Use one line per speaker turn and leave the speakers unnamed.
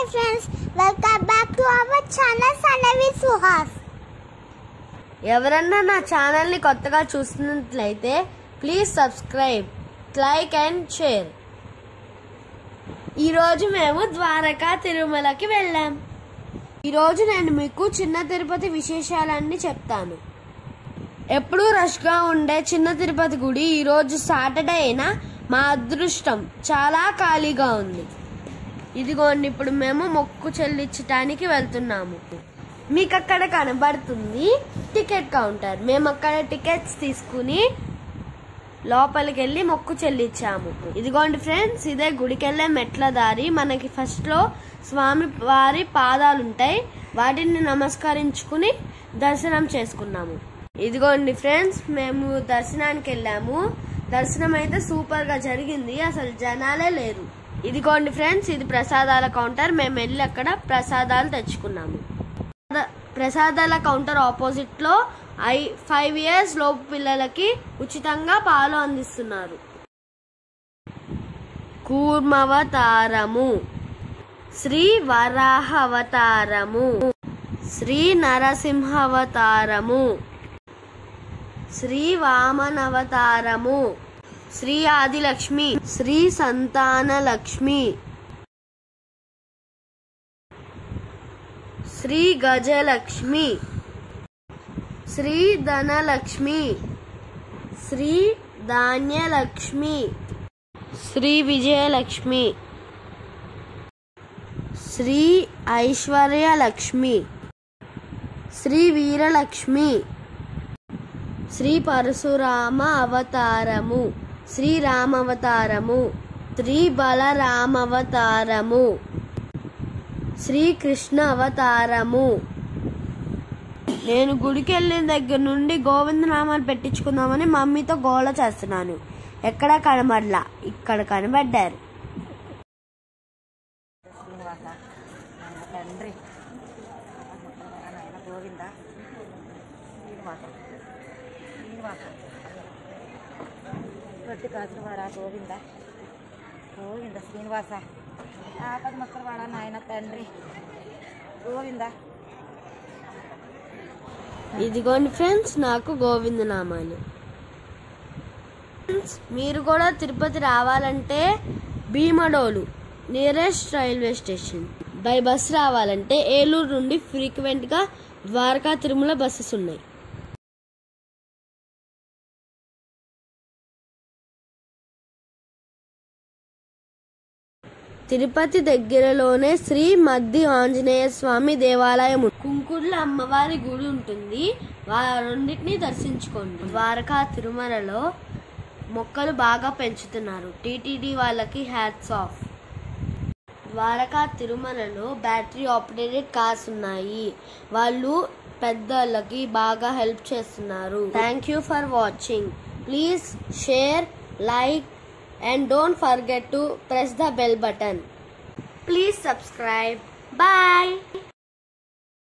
friends, welcome back to our channel Sanavi Suhas.
ఎవరన్నా నా ఛానల్ని కొత్తగా చూస్తున్నట్లయితే please subscribe like and share ఈరోజు మేము ద్వారకా తిరుమలకి వెళ్ళాం ఈరోజు నేను మీకు చిన్న తిరుపతి విశేషాలన్నీ చెప్తాను ఎప్పుడూ రష్గా ఉండే చిన్న తిరుపతి గుడి ఈరోజు సాటర్డే అయినా మా అదృష్టం చాలా ఖాళీగా ఉంది ఇదిగోండి ఇప్పుడు మేము మొక్కు చెల్లించటానికి వెళ్తున్నాము మీకు అక్కడ కనబడుతుంది టికెట్ కౌంటర్ మేము అక్కడ టికెట్స్ తీసుకుని లోపలికి వెళ్ళి మొక్కు చెల్లించాము ఇదిగోండి ఫ్రెండ్స్ ఇదే గుడికి వెళ్ళే మెట్ల దారి మనకి ఫస్ట్ లో స్వామి వారి పాదాలు ఉంటాయి వాటిని నమస్కరించుకుని దర్శనం చేసుకున్నాము ఇదిగోండి ఫ్రెండ్స్ మేము దర్శనానికి వెళ్ళాము దర్శనం అయితే సూపర్ గా జరిగింది అసలు జనాలే లేరు ఇదిగోండి ఫ్రెండ్స్ ఇది ప్రసాదాల కౌంటర్ మేము వెళ్ళి అక్కడ ప్రసాదాలు తెచ్చుకున్నాము ప్రసాద- ప్రసాదాల కౌంటర్ ఆపోజిట్ లో ఐ ఫైవ్ ఇయర్స్ లోపు పిల్లలకి ఉచితంగా పాలు అందిస్తున్నారు కూర్మవతారము శ్రీ వరాహ అవతారము శ్రీ నరసింహవతారము శ్రీ వామనవతారము శ్రీ ఆదిలక్ష్మి శ్రీ సంతాన లక్ష్మి శ్రీ గజలక్ష్మి శ్రీ ధనలక్ష్మి శ్రీ ధాన్యలక్ష్మి శ్రీ విజయలక్ష్మి శ్రీ ఐశ్వర్యలక్ష్మి శ్రీ వీరలక్ష్మి శ్రీ పరశురామ అవతారము శ్రీ రామవతారము శ్రీ బలరామవతారము శ్రీకృష్ణ అవతారము నేను గుడికి వెళ్ళిన దగ్గర నుండి గోవిందనామాలు పెట్టించుకుందామని మమ్మీతో గోల చేస్తున్నాను ఎక్కడా కనబడలా ఇక్కడ కనబడ్డారు
శ్రీనివాస నాయన తండ్రి నాయన గోవింద శ్రీనివాస శ్రీనివాస రొట్టి కాసులవాడ గోవింద గోవింద శ్రీనివాస ఆపద మొక్కలవాడ నాయన తండ్రి గోవింద
ఇదిగోండి ఫ్రెండ్స్ నాకు గోవిందనామాలు ఫ్రెండ్స్ మీరు కూడా తిరుపతి రావాలంటే Bhimadolu nearest railway station by bus రావాలంటే ఏలూరు నుండి ఫ్రీక్వెంట్ గా ద్వారకా తిరుమల బస్సెస్ ఉన్నాయి తిరుపతి దగ్గరలోనే శ్రీ మద్ది ఆంజనేయ స్వామి దేవాలయం ఉంది. కుంకుర్ల అమ్మవారి గుడి ఉంటుంది వా రెండింటిని దర్శించుకోండి ద్వారకా తిరుమలలో మొక్కలు బాగా పెంచుతున్నారు టీటీడీ వాళ్ళకి హ్యాట్స్ ఆఫ్ ద్వారకా తిరుమలలో బ్యాటరీ ఆపరేటెడ్ కార్స్ ఉన్నాయి వాళ్ళు పెద్దలకి బాగా హెల్ప్ చేస్తున్నారు thank you for watching please share like and don't forget to press the bell button. Please subscribe. Bye.